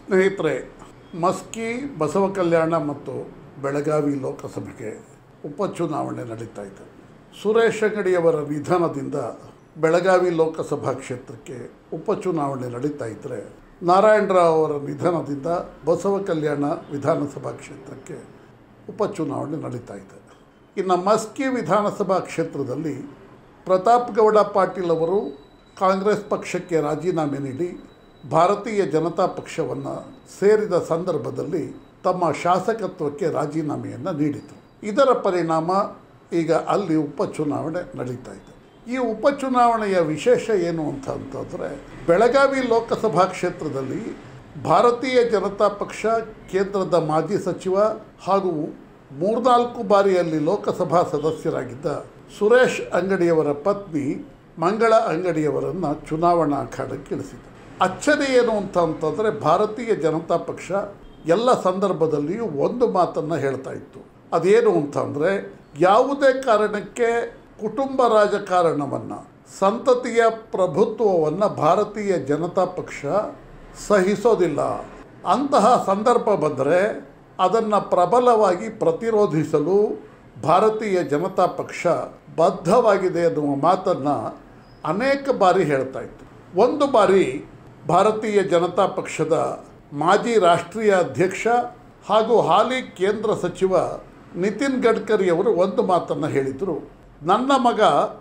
ಸ್ನೇಹಿತರೆ ಮಸ್ಕಿ ಬಸವ ಕಲ್ಯಾಣ ಮತ್ತು ಬೆಳಗಾವಿ ಲೋಕಸಭೆಗೆ ಉಪಚುನಾವಣೆ ನಡೀತಾ ಇದೆ ಸುರೇಶ್ ಅಂಗಡಿಯವರ ನಿಧನದಿಂದ ಬೆಳಗಾವಿ ಲೋಕಸಭಾ ಕ್ಷೇತ್ರಕ್ಕೆ ಉಪಚುನಾವಣೆ ನಡೀತಾ ಇದ್ದರೆ ನಾರಾಯಣರಾವ್ ಅವರ ನಿಧನದಿಂದ ಬಸವ ಕಲ್ಯಾಣ ವಿಧಾನಸಭಾ ಕ್ಷೇತ್ರಕ್ಕೆ ಉಪಚುನಾವಣೆ ನಡೀತಾ ಇದೆ ಇನ್ನು ಮಸ್ಕಿ ವಿಧಾನಸಭಾ ಕ್ಷೇತ್ರದಲ್ಲಿ ಪ್ರತಾಪ್ ಗೌಡ ಪಾಟೀಲ್ ಅವರು ಕಾಂಗ್ರೆಸ್ ಪಕ್ಷಕ್ಕೆ ರಾಜೀನಾಮೆ ನೀಡಿ ಭಾರತೀಯ ಜನತಾ ಪಕ್ಷವನ್ನು ಸೇರಿದ ಸಂದರ್ಭದಲ್ಲಿ ತಮ್ಮ ಶಾಸಕತ್ವಕ್ಕೆ ರಾಜೀನಾಮೆಯನ್ನು ನೀಡಿದರು ಇದರ ಪರಿಣಾಮ ಈಗ ಅಲ್ಲಿ ಉಪಚುನಾವಣೆ ನಡೀತಾ ಇದೆ ಈ ಉಪಚುನಾವಣೆಯ ವಿಶೇಷ ಏನು ಅಂತ ಅಂತಂದರೆ ಬೆಳಗಾವಿ ಲೋಕಸಭಾ ಕ್ಷೇತ್ರದಲ್ಲಿ ಭಾರತೀಯ ಜನತಾ ಪಕ್ಷ ಕೇಂದ್ರದ ಮಾಜಿ ಸಚಿವ ಹಾಗೂ ಮೂರ್ನಾಲ್ಕು ಬಾರಿಯಲ್ಲಿ ಲೋಕಸಭಾ ಸದಸ್ಯರಾಗಿದ್ದ ಸುರೇಶ್ ಅಂಗಡಿಯವರ ಪತ್ನಿ ಮಂಗಳ ಅಂಗಡಿಯವರನ್ನು ಚುನಾವಣಾ ಅಖಾಡಕ್ಕೆ ಇಳಿಸಿದೆ ಅಚ್ಚರಿ ಏನು ಅಂತ ಅಂತಂದರೆ ಭಾರತೀಯ ಜನತಾ ಪಕ್ಷ ಎಲ್ಲ ಸಂದರ್ಭದಲ್ಲಿಯೂ ಒಂದು ಮಾತನ್ನು ಹೇಳ್ತಾ ಇತ್ತು ಅದೇನು ಅಂತಂದರೆ ಯಾವುದೇ ಕಾರಣಕ್ಕೆ ಕುಟುಂಬ ರಾಜಕಾರಣವನ್ನು ಸಂತತಿಯ ಪ್ರಭುತ್ವವನ್ನು ಭಾರತೀಯ ಜನತಾ ಪಕ್ಷ ಸಹಿಸೋದಿಲ್ಲ ಅಂತಹ ಸಂದರ್ಭ ಬಂದರೆ ಅದನ್ನು ಪ್ರಬಲವಾಗಿ ಪ್ರತಿರೋಧಿಸಲು ಭಾರತೀಯ ಜನತಾ ಪಕ್ಷ ಬದ್ಧವಾಗಿದೆ ಎನ್ನುವ ಮಾತನ್ನು ಅನೇಕ ಬಾರಿ ಹೇಳ್ತಾ ಇತ್ತು ಒಂದು ಬಾರಿ ಭಾರತೀಯ ಜನತಾ ಪಕ್ಷದ ಮಾಜಿ ರಾಷ್ಟ್ರೀಯ ಅಧ್ಯಕ್ಷ ಹಾಗೂ ಹಾಲಿ ಕೇಂದ್ರ ಸಚಿವ ನಿತಿನ್ ಗಡ್ಕರಿ ಅವರು ಒಂದು ಮಾತನ್ನು ಹೇಳಿದರು ನನ್ನ ಮಗ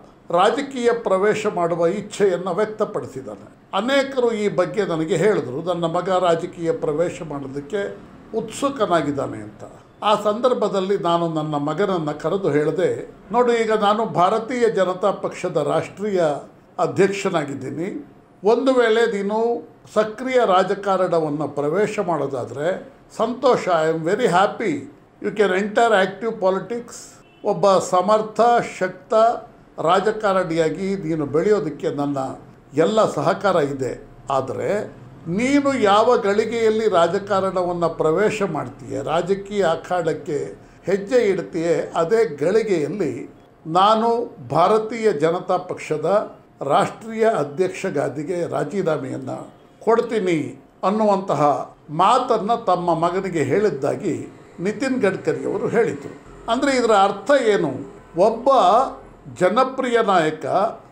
ರಾಜಕೀಯ ಪ್ರವೇಶ ಮಾಡುವ ಇಚ್ಛೆಯನ್ನು ವ್ಯಕ್ತಪಡಿಸಿದ್ದಾನೆ ಅನೇಕರು ಈ ಬಗ್ಗೆ ನನಗೆ ಹೇಳಿದರು ನನ್ನ ಮಗ ರಾಜಕೀಯ ಪ್ರವೇಶ ಮಾಡೋದಕ್ಕೆ ಉತ್ಸುಕನಾಗಿದ್ದಾನೆ ಅಂತ ಆ ಸಂದರ್ಭದಲ್ಲಿ ನಾನು ನನ್ನ ಮಗನನ್ನು ಕರೆದು ಹೇಳಿದೆ ನೋಡಿ ಈಗ ನಾನು ಭಾರತೀಯ ಜನತಾ ಪಕ್ಷದ ರಾಷ್ಟ್ರೀಯ ಅಧ್ಯಕ್ಷನಾಗಿದ್ದೀನಿ ಒಂದು ವೇಳೆ ನೀನು ಸಕ್ರಿಯ ರಾಜಕಾರಣವನ್ನು ಪ್ರವೇಶ ಮಾಡೋದಾದರೆ ಸಂತೋಷ I am very happy you can enter active politics ಒಬ್ಬ ಸಮರ್ಥ ಶಕ್ತ ರಾಜಕಾರಣಿಯಾಗಿ ನೀನು ಬೆಳೆಯೋದಕ್ಕೆ ನನ್ನ ಎಲ್ಲ ಸಹಕಾರ ಇದೆ ಆದರೆ ನೀನು ಯಾವ ಗಳಿಗೆಯಲ್ಲಿ ರಾಜಕಾರಣವನ್ನು ಪ್ರವೇಶ ಮಾಡ್ತೀಯ ರಾಜಕೀಯ ಅಖಾಡಕ್ಕೆ ಹೆಜ್ಜೆ ಇಡ್ತೀಯೇ ಅದೇ ಗಳಿಗೆಯಲ್ಲಿ ನಾನು ಭಾರತೀಯ ಜನತಾ ಪಕ್ಷದ ರಾಷ್ಟ್ರೀಯ ಅಧ್ಯಕ್ಷ ಗಾದಿಗೆ ರಾಜೀನಾಮೆಯನ್ನು ಕೊಡ್ತೀನಿ ಅನ್ನುವಂತಹ ಮಾತನ್ನು ತಮ್ಮ ಮಗನಿಗೆ ಹೇಳಿದ್ದಾಗಿ ನಿತಿನ್ ಗಡ್ಕರಿ ಅವರು ಹೇಳಿದರು ಅಂದರೆ ಇದರ ಅರ್ಥ ಏನು ಒಬ್ಬ ಜನಪ್ರಿಯ ನಾಯಕ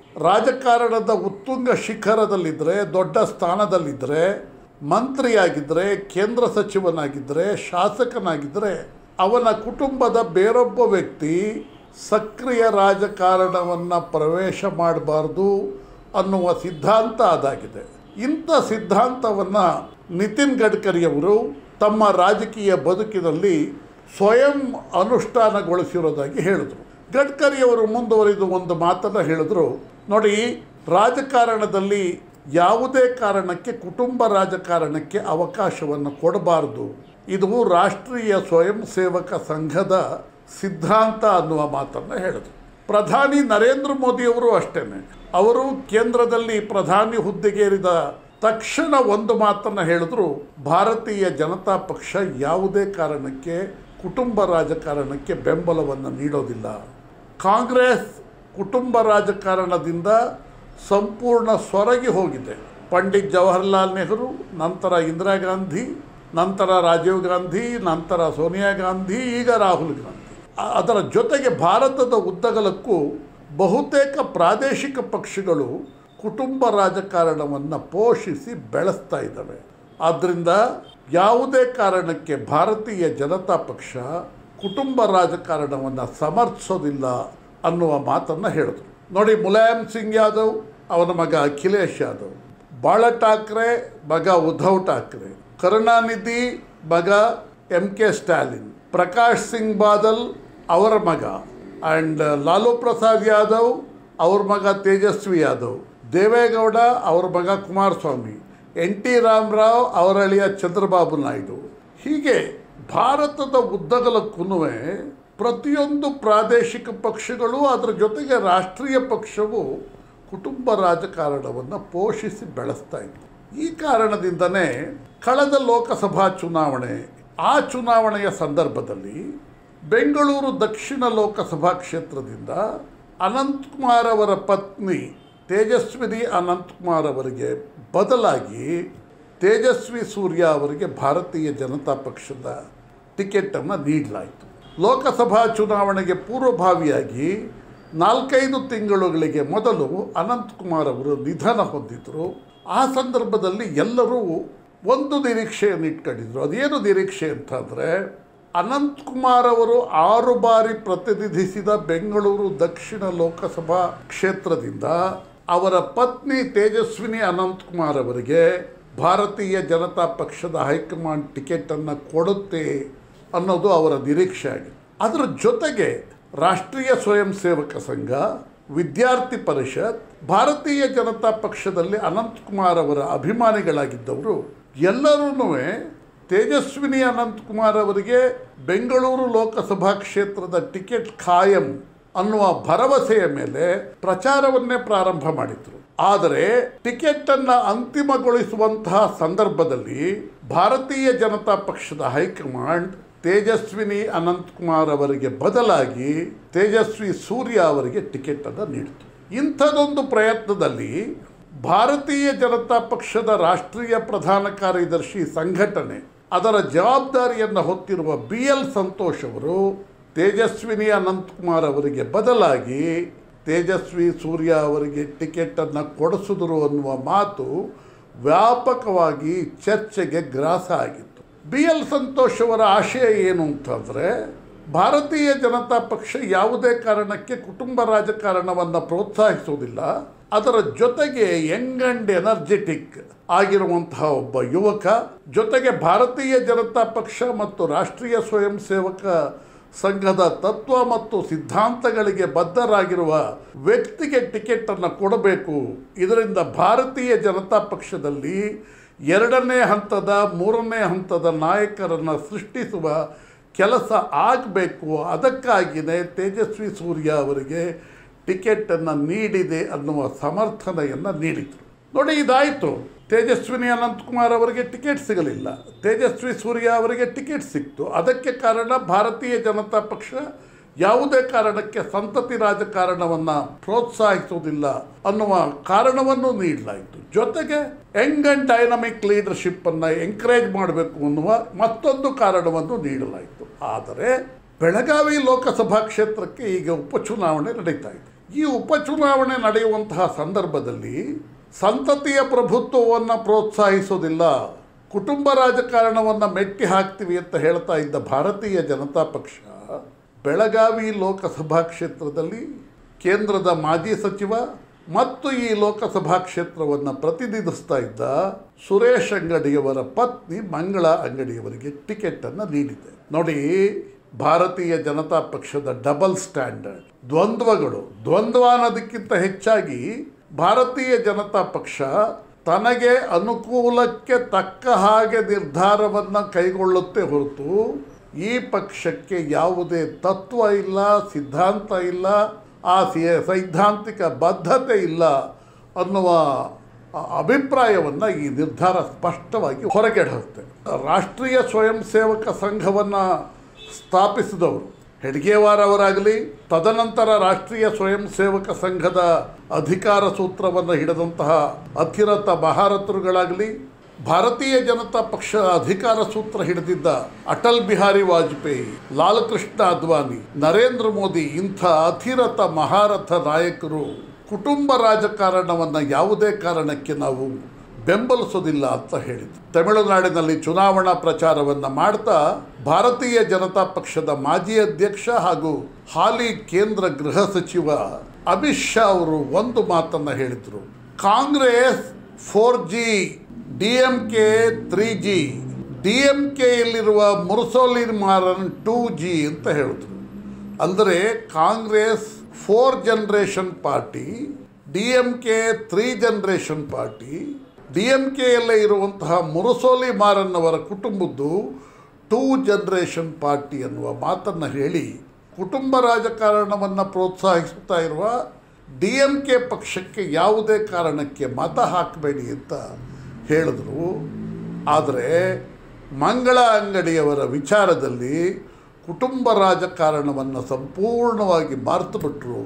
ರಾಜಕಾರಣದ ಉತ್ತುಂಗ ಶಿಖರದಲ್ಲಿದ್ದರೆ ದೊಡ್ಡ ಸ್ಥಾನದಲ್ಲಿದ್ದರೆ ಮಂತ್ರಿಯಾಗಿದ್ದರೆ ಕೇಂದ್ರ ಸಚಿವನಾಗಿದ್ದರೆ ಶಾಸಕನಾಗಿದ್ದರೆ ಅವನ ಕುಟುಂಬದ ಬೇರೊಬ್ಬ ವ್ಯಕ್ತಿ ಸಕ್ರಿಯ ರಾಜಕಾರಣವನ್ನು ಪ್ರವೇಶ ಮಾಡಬಾರ್ದು ಅನ್ನುವ ಸಿದ್ಧಾಂತ ಅದಾಗಿದೆ ಇಂಥ ಸಿದ್ಧಾಂತವನ್ನು ನಿತಿನ್ ಗಡ್ಕರಿಯವರು ತಮ್ಮ ರಾಜಕೀಯ ಬದುಕಿನಲ್ಲಿ ಸ್ವಯಂ ಅನುಷ್ಠಾನಗೊಳಿಸಿರೋದಾಗಿ ಹೇಳಿದರು ಗಡ್ಕರಿಯವರು ಮುಂದುವರಿದು ಒಂದು ಮಾತನ್ನು ಹೇಳಿದ್ರು ನೋಡಿ ರಾಜಕಾರಣದಲ್ಲಿ ಯಾವುದೇ ಕಾರಣಕ್ಕೆ ಕುಟುಂಬ ರಾಜಕಾರಣಕ್ಕೆ ಅವಕಾಶವನ್ನು ಕೊಡಬಾರದು ಇದು ರಾಷ್ಟ್ರೀಯ ಸ್ವಯಂ ಸೇವಕ ಸಂಘದ ಸಿದ್ಧಾಂತ ಅನ್ನುವ ಮಾತನ್ನು ಹೇಳಿದರು ಪ್ರಧಾನಿ ನರೇಂದ್ರ ಮೋದಿಯವರು ಅಷ್ಟೇ ಅವರು ಕೇಂದ್ರದಲ್ಲಿ ಪ್ರಧಾನಿ ಹುದ್ದೆಗೇರಿದ ತಕ್ಷಣ ಒಂದು ಮಾತನ್ನು ಹೇಳಿದ್ರು ಭಾರತೀಯ ಜನತಾ ಪಕ್ಷ ಯಾವುದೇ ಕಾರಣಕ್ಕೆ ಕುಟುಂಬ ರಾಜಕಾರಣಕ್ಕೆ ಬೆಂಬಲವನ್ನು ನೀಡೋದಿಲ್ಲ ಕಾಂಗ್ರೆಸ್ ಕುಟುಂಬ ರಾಜಕಾರಣದಿಂದ ಸಂಪೂರ್ಣ ಸೊರಗಿ ಹೋಗಿದೆ ಪಂಡಿತ್ ಜವಾಹರ್ಲಾಲ್ ನೆಹರು ನಂತರ ಇಂದಿರಾ ಗಾಂಧಿ ನಂತರ ರಾಜೀವ್ ಗಾಂಧಿ ನಂತರ ಸೋನಿಯಾ ಗಾಂಧಿ ಈಗ ರಾಹುಲ್ ಗಾಂಧಿ ಆ- ಅದರ ಜೊತೆಗೆ ಭಾರತದ ಉದ್ದಗಲಕ್ಕೂ ಬಹುತೇಕ ಪ್ರಾದೇಶಿಕ ಪಕ್ಷಗಳು ಕುಟುಂಬ ರಾಜಕಾರಣವನ್ನು ಪೋಷಿಸಿ ಬೆಳೆಸ್ತಾ ಇದ್ದಾವೆ ಆದ್ದರಿಂದ ಯಾವುದೇ ಕಾರಣಕ್ಕೆ ಭಾರತೀಯ ಜನತಾ ಪಕ್ಷ ಕುಟುಂಬ ರಾಜಕಾರಣವನ್ನು ಸಮರ್ಥಿಸೋದಿಲ್ಲ ಅನ್ನುವ ಮಾತನ್ನು ಹೇಳಿದ್ರು ನೋಡಿ ಮುಲಾಯಂ ಸಿಂಗ್ ಯಾದವ್ ಅವನ ಮಗ ಅಖಿಲೇಶ್ ಯಾದವ್ ಬಾಳ ಠಾಕ್ರೆ ಮಗ ಉದ್ಧವ್ ಠಾಕ್ರೆ ಕರುಣಾನಿಧಿ ಮಗ ಎಂ ಕೆ ಸ್ಟಾಲಿನ್ ಪ್ರಕಾಶ್ ಸಿಂಗ್ ಬಾದಲ್ ಅವರ ಮಗ ಆ್ಯಂಡ್ ಲಾಲು ಪ್ರಸಾದ್ ಯಾದವ್ ಅವ್ರ ಮಗ ತೇಜಸ್ವಿ ಯಾದವ್ ದೇವೇಗೌಡ ಅವ್ರ ಮಗ ಕುಮಾರಸ್ವಾಮಿ ಎನ್ ಟಿ ರಾಮರಾವ್ ಅವರ ಅಳಿಯ ಚಂದ್ರಬಾಬು ನಾಯ್ಡು ಹೀಗೆ ಭಾರತದ ಉದ್ದಗಲಕ್ಕೂ ಪ್ರತಿಯೊಂದು ಪ್ರಾದೇಶಿಕ ಪಕ್ಷಗಳು ಅದರ ಜೊತೆಗೆ ರಾಷ್ಟ್ರೀಯ ಪಕ್ಷವು ಕುಟುಂಬ ರಾಜಕಾರಣವನ್ನು ಪೋಷಿಸಿ ಬೆಳೆಸ್ತಾ ಇತ್ತು ಈ ಕಾರಣದಿಂದನೇ ಕಳೆದ ಲೋಕಸಭಾ ಚುನಾವಣೆ ಆ ಚುನಾವಣೆಯ ಸಂದರ್ಭದಲ್ಲಿ ಬೆಂಗಳೂರು ದಕ್ಷಿಣ ಲೋಕಸಭಾ ಕ್ಷೇತ್ರದಿಂದ ಅನಂತಕುಮಾರ್ ಅವರ ಪತ್ನಿ ತೇಜಸ್ವಿನಿ ಅನಂತಕುಮಾರ್ ಅವರಿಗೆ ಬದಲಾಗಿ ತೇಜಸ್ವಿ ಸೂರ್ಯ ಅವರಿಗೆ ಭಾರತೀಯ ಜನತಾ ಪಕ್ಷದ ಟಿಕೆಟನ್ನು ನೀಡಲಾಯಿತು ಲೋಕಸಭಾ ಚುನಾವಣೆಗೆ ಪೂರ್ವಭಾವಿಯಾಗಿ ನಾಲ್ಕೈದು ತಿಂಗಳುಗಳಿಗೆ ಮೊದಲು ಅನಂತಕುಮಾರ್ ಅವರು ನಿಧನ ಹೊಂದಿದ್ರು ಆ ಸಂದರ್ಭದಲ್ಲಿ ಎಲ್ಲರೂ ಒಂದು ನಿರೀಕ್ಷೆಯನ್ನು ಇಟ್ಕೊಂಡಿದ್ರು ಅದೇನು ನಿರೀಕ್ಷೆ ಅಂತಂದರೆ ಅನಂತಕುಮಾರ್ ಅವರು ಆರು ಬಾರಿ ಪ್ರತಿನಿಧಿಸಿದ ಬೆಂಗಳೂರು ದಕ್ಷಿಣ ಲೋಕಸಭಾ ಕ್ಷೇತ್ರದಿಂದ ಅವರ ಪತ್ನಿ ತೇಜಸ್ವಿನಿ ಅನಂತಕುಮಾರ್ ಅವರಿಗೆ ಭಾರತೀಯ ಜನತಾ ಪಕ್ಷದ ಹೈಕಮಾಂಡ್ ಟಿಕೆಟನ್ನು ಕೊಡುತ್ತೆ ಅನ್ನೋದು ಅವರ ನಿರೀಕ್ಷೆ ಆಗಿದೆ ಅದರ ಜೊತೆಗೆ ರಾಷ್ಟ್ರೀಯ ಸ್ವಯಂ ಸೇವಕ ಸಂಘ ವಿದ್ಯಾರ್ಥಿ ಪರಿಷತ್ ಭಾರತೀಯ ಜನತಾ ಪಕ್ಷದಲ್ಲಿ ಅನಂತಕುಮಾರ್ ಅವರ ಅಭಿಮಾನಿಗಳಾಗಿದ್ದವರು ಎಲ್ಲರೂ ತೇಜಸ್ವಿನಿ ಅನಂತಕುಮಾರ್ ಅವರಿಗೆ ಬೆಂಗಳೂರು ಲೋಕಸಭಾ ಕ್ಷೇತ್ರದ ಟಿಕೆಟ್ ಖಾಯಂ ಅನ್ನುವ ಭರವಸೆಯ ಮೇಲೆ ಪ್ರಚಾರವನ್ನೇ ಪ್ರಾರಂಭ ಮಾಡಿದ್ರು ಆದರೆ ಟಿಕೆಟ್ ಅನ್ನ ಅಂತಿಮಗೊಳಿಸುವಂತಹ ಸಂದರ್ಭದಲ್ಲಿ ಭಾರತೀಯ ಜನತಾ ಪಕ್ಷದ ಹೈಕಮಾಂಡ್ ತೇಜಸ್ವಿನಿ ಅನಂತಕುಮಾರ್ ಅವರಿಗೆ ಬದಲಾಗಿ ತೇಜಸ್ವಿ ಸೂರ್ಯ ಅವರಿಗೆ ಟಿಕೆಟ್ ಅನ್ನು ನೀಡಿತು ಇಂಥದೊಂದು ಪ್ರಯತ್ನದಲ್ಲಿ ಭಾರತೀಯ ಜನತಾ ಪಕ್ಷದ ರಾಷ್ಟ್ರೀಯ ಪ್ರಧಾನ ಕಾರ್ಯದರ್ಶಿ ಸಂಘಟನೆ ಅದರ ಜವಾಬ್ದಾರಿಯನ್ನು ಹೊತ್ತಿರುವ ಬಿ ಎಲ್ ಸಂತೋಷ್ ಅವರು ತೇಜಸ್ವಿನಿ ಅನಂತಕುಮಾರ್ ಅವರಿಗೆ ಬದಲಾಗಿ ತೇಜಸ್ವಿ ಸೂರ್ಯ ಅವರಿಗೆ ಟಿಕೆಟನ್ನು ಕೊಡಿಸಿದ್ರು ಅನ್ನುವ ಮಾತು ವ್ಯಾಪಕವಾಗಿ ಚರ್ಚೆಗೆ ಗ್ರಾಸ ಆಗಿತ್ತು ಬಿ ಎಲ್ ಸಂತೋಷ್ ಅವರ ಆಶಯ ಏನು ಅಂತಂದರೆ ಭಾರತೀಯ ಜನತಾ ಪಕ್ಷ ಯಾವುದೇ ಕಾರಣಕ್ಕೆ ಕುಟುಂಬ ರಾಜಕಾರಣವನ್ನು ಪ್ರೋತ್ಸಾಹಿಸುವುದಿಲ್ಲ ಅದರ ಜೊತೆಗೆ ಯಂಗ್ ಅಂಡ್ ಎನರ್ಜೆಟಿಕ್ ಆಗಿರುವಂತಹ ಒಬ್ಬ ಯುವಕ ಜೊತೆಗೆ ಭಾರತೀಯ ಜನತಾ ಪಕ್ಷ ಮತ್ತು ರಾಷ್ಟ್ರೀಯ ಸ್ವಯಂ ಸೇವಕ ಸಂಘದ ತತ್ವ ಮತ್ತು ಸಿದ್ಧಾಂತಗಳಿಗೆ ಬದ್ಧರಾಗಿರುವ ವ್ಯಕ್ತಿಗೆ ಟಿಕೆಟನ್ನು ಕೊಡಬೇಕು ಇದರಿಂದ ಭಾರತೀಯ ಜನತಾ ಪಕ್ಷದಲ್ಲಿ ಎರಡನೇ ಹಂತದ ಮೂರನೇ ಹಂತದ ನಾಯಕರನ್ನು ಸೃಷ್ಟಿಸುವ ಕೆಲಸ ಆಗಬೇಕು ಅದಕ್ಕಾಗಿಯೇ ತೇಜಸ್ವಿ ಸೂರ್ಯ ಅವರಿಗೆ ಟಿಕೆಟನ್ನು ನೀಡಿದೆ ಅನ್ನುವ ಸಮರ್ಥನೆಯನ್ನು ನೀಡಿದರು ನೋಡಿ ಇದಾಯಿತು ತೇಜಸ್ವಿನಿ ಅನಂತಕುಮಾರ್ ಅವರಿಗೆ ಟಿಕೆಟ್ ಸಿಗಲಿಲ್ಲ ತೇಜಸ್ವಿ ಸೂರ್ಯ ಅವರಿಗೆ ಟಿಕೆಟ್ ಸಿಕ್ತು ಅದಕ್ಕೆ ಕಾರಣ ಭಾರತೀಯ ಜನತಾ ಪಕ್ಷ ಯಾವುದೇ ಕಾರಣಕ್ಕೆ ಸಂತತಿ ರಾಜಕಾರಣವನ್ನು ಪ್ರೋತ್ಸಾಹಿಸುವುದಿಲ್ಲ ಅನ್ನುವ ಕಾರಣವನ್ನು ನೀಡಲಾಯಿತು ಜೊತೆಗೆ ಯಂಗ್ ಅಂಡ್ ಡೈನಮಿಕ್ ಲೀಡರ್ಶಿಪ್ಪನ್ನು ಎಂಕರೇಜ್ ಮಾಡಬೇಕು ಅನ್ನುವ ಮತ್ತೊಂದು ಕಾರಣವನ್ನು ನೀಡಲಾಯಿತು ಆದರೆ ಬೆಳಗಾವಿ ಲೋಕಸಭಾ ಕ್ಷೇತ್ರಕ್ಕೆ ಈಗ ಉಪಚುನಾವಣೆ ನಡೀತಾ ಇದೆ ಈ ಉಪಚುನಾವಣೆ ನಡೆಯುವಂತಹ ಸಂದರ್ಭದಲ್ಲಿ ಸಂತತಿಯ ಪ್ರಭುತ್ವವನ್ನು ಪ್ರೋತ್ಸಾಹಿಸೋದಿಲ್ಲ ಕುಟುಂಬ ರಾಜಕಾರಣವನ್ನು ಮೆಟ್ಟಿ ಹಾಕ್ತೀವಿ ಅಂತ ಹೇಳ್ತಾ ಇದ್ದ ಭಾರತೀಯ ಜನತಾ ಪಕ್ಷ ಬೆಳಗಾವಿ ಲೋಕಸಭಾ ಕ್ಷೇತ್ರದಲ್ಲಿ ಕೇಂದ್ರದ ಮಾಜಿ ಸಚಿವ ಮತ್ತು ಈ ಲೋಕಸಭಾ ಕ್ಷೇತ್ರವನ್ನು ಪ್ರತಿನಿಧಿಸ್ತಾ ಇದ್ದ ಸುರೇಶ್ ಅಂಗಡಿಯವರ ಪತ್ನಿ ಮಂಗಳ ಅಂಗಡಿಯವರಿಗೆ ಟಿಕೆಟನ್ನು ನೀಡಿದೆ ನೋಡಿ ಭಾರತೀಯ ಜನತಾ ಪಕ್ಷದ ಡಬಲ್ ಸ್ಟ್ಯಾಂಡರ್ಡ್ ದ್ವಂದ್ವಗಳು ದ್ವಂದ್ವ ಅನ್ನೋದಕ್ಕಿಂತ ಹೆಚ್ಚಾಗಿ ಭಾರತೀಯ ಜನತಾ ಪಕ್ಷ ತನಗೆ ಅನುಕೂಲಕ್ಕೆ ತಕ್ಕ ಹಾಗೆ ನಿರ್ಧಾರವನ್ನು ಕೈಗೊಳ್ಳುತ್ತೆ ಹೊರತು ಈ ಪಕ್ಷಕ್ಕೆ ಯಾವುದೇ ತತ್ವ ಇಲ್ಲ ಸಿದ್ಧಾಂತ ಇಲ್ಲ ಆ ಸಿ- ಸೈದ್ಧಾಂತಿಕ ಬದ್ಧತೆ ಇಲ್ಲ ಅನ್ನುವ ಅ- ಅಭಿಪ್ರಾಯವನ್ನು ಈ ನಿರ್ಧಾರ ಸ್ಪಷ್ಟವಾಗಿ ಹೊರಗೆಡುತ್ತೆ ರಾಷ್ಟ್ರೀಯ ಸ್ವಯಂ ಸೇವಕ ಸಂಘವನ್ನು ಸ್ಥಾಪಿಸಿದವರು ಹೆಡ್ಗೇವಾರ್ ಅವರಾಗಲಿ ತದನಂತರ ರಾಷ್ಟ್ರೀಯ ಸ್ವಯಂ ಸೇವಕ ಸಂಘದ ಅಧಿಕಾರ ಸೂತ್ರವನ್ನು ಹಿಡಿದಂತಹ ಅತಿರಥ ಮಹಾರಥರುಗಳಾಗಲಿ ಭಾರತೀಯ ಜನತಾ ಪಕ್ಷ ಅಧಿಕಾರ ಸೂತ್ರ ಹಿಡಿದಿದ್ದ ಅಟಲ್ ಬಿಹಾರಿ ವಾಜಪೇಯಿ ಲಾಲ್ ಕೃಷ್ಣ ಅದ್ವಾನಿ ನರೇಂದ್ರ ಮೋದಿ ಇಂಥ ಅತಿರಥ ಮಹಾರಥ ನಾಯಕರು ಕುಟುಂಬ ರಾಜಕಾರಣವನ್ನು ಯಾವುದೇ ಕಾರಣಕ್ಕೆ ನಾವು ಬೆಂಬಲಿಸೋದಿಲ್ಲ ಅಂತ ಹೇಳಿದ್ರು ತಮಿಳುನಾಡಿನಲ್ಲಿ ಚುನಾವಣಾ ಪ್ರಚಾರವನ್ನು ಮಾಡ್ತಾ ಭಾರತೀಯ ಜನತಾ ಪಕ್ಷದ ಮಾಜಿ ಅಧ್ಯಕ್ಷ ಹಾಗೂ ಹಾಲಿ ಕೇಂದ್ರ ಗೃಹ ಸಚಿವ ಅಮಿತ್ ಶಾ ಅವರು ಒಂದು ಮಾತನ್ನು ಹೇಳಿದರು Congress four G D M K three G D M ಕೆಯಲ್ಲಿರುವ ಮುರ್ಸೋಲಿನ್ ಮಾರನ್ ಟೂ ಜಿ ಅಂತ ಹೇಳಿದ್ರು ಅಂದರೆ Congress four generation party D M K three generation party D M ಕೆಯಲ್ಲೇ ಇರುವಂತಹ ಮುರುಸೋಲಿ ಮಾರನ್ನವರ ಕುಟುಂಬದ್ದು ಟೂ ಜನ್ರೇಷನ್ ಪಾರ್ಟಿ ಅನ್ನುವ ಮಾತನ್ನು ಹೇಳಿ ಕುಟುಂಬ ರಾಜಕಾರಣವನ್ನು ಪ್ರೋತ್ಸಾಹಿಸುತ್ತಾ ಇರುವ ಡಿ ಎಂ ಕೆ ಪಕ್ಷಕ್ಕೆ ಯಾವುದೇ ಕಾರಣಕ್ಕೆ ಮತ ಹಾಕಬೇಡಿ ಅಂತ ಹೇಳಿದ್ರು ಆದರೆ ಮಂಗಳ ಅಂಗಡಿಯವರ ವಿಚಾರದಲ್ಲಿ ಕುಟುಂಬ ರಾಜಕಾರಣವನ್ನು ಸಂಪೂರ್ಣವಾಗಿ ಮರೆತುಬಿಟ್ರು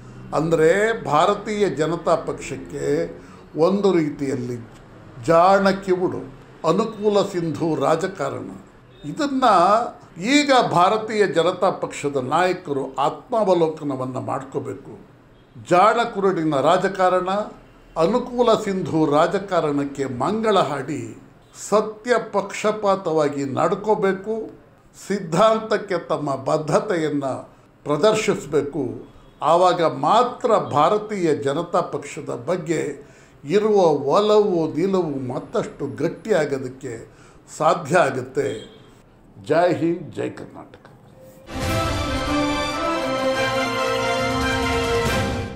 ಅಂದರೆ ಭಾರತೀಯ ಜನತಾ ಪಕ್ಷಕ್ಕೆ ಒಂದು ರೀತಿಯಲ್ಲಿ ಜಾಣ ಕಿವುಡು ಅನುಕೂಲ ಸಿಂಧು ರಾಜಕಾರಣ ಇದನ್ನು ಈಗ ಭಾರತೀಯ ಜನತಾ ಪಕ್ಷದ ನಾಯಕರು ಆತ್ಮಾವಲೋಕನವನ್ನು ಮಾಡ್ಕೋಬೇಕು ಜಾಣ ಕುರುಡಿನ ರಾಜಕಾರಣ ಅನುಕೂಲ ಸಿಂಧು ರಾಜಕಾರಣಕ್ಕೆ ಮಂಗಳ ಹಾಡಿ ಸತ್ಯ ಪಕ್ಷಪಾತವಾಗಿ ನಡ್ಕೋಬೇಕು ಸಿದ್ಧಾಂತಕ್ಕೆ ತಮ್ಮ ಬದ್ಧತೆಯನ್ನು ಪ್ರದರ್ಶಿಸಬೇಕು ಆವಾಗ ಮಾತ್ರ ಭಾರತೀಯ ಜನತಾ ಪಕ್ಷದ ಬಗ್ಗೆ ಇರುವ ಒಲವು ನಿಲುವು ಮತ್ತಷ್ಟು ಗಟ್ಟಿಯಾಗೋದಕ್ಕೆ ಸಾಧ್ಯ ಆಗುತ್ತೆ ಜೈ ಹಿಂದ್ ಜೈ ಕರ್ನಾಟಕ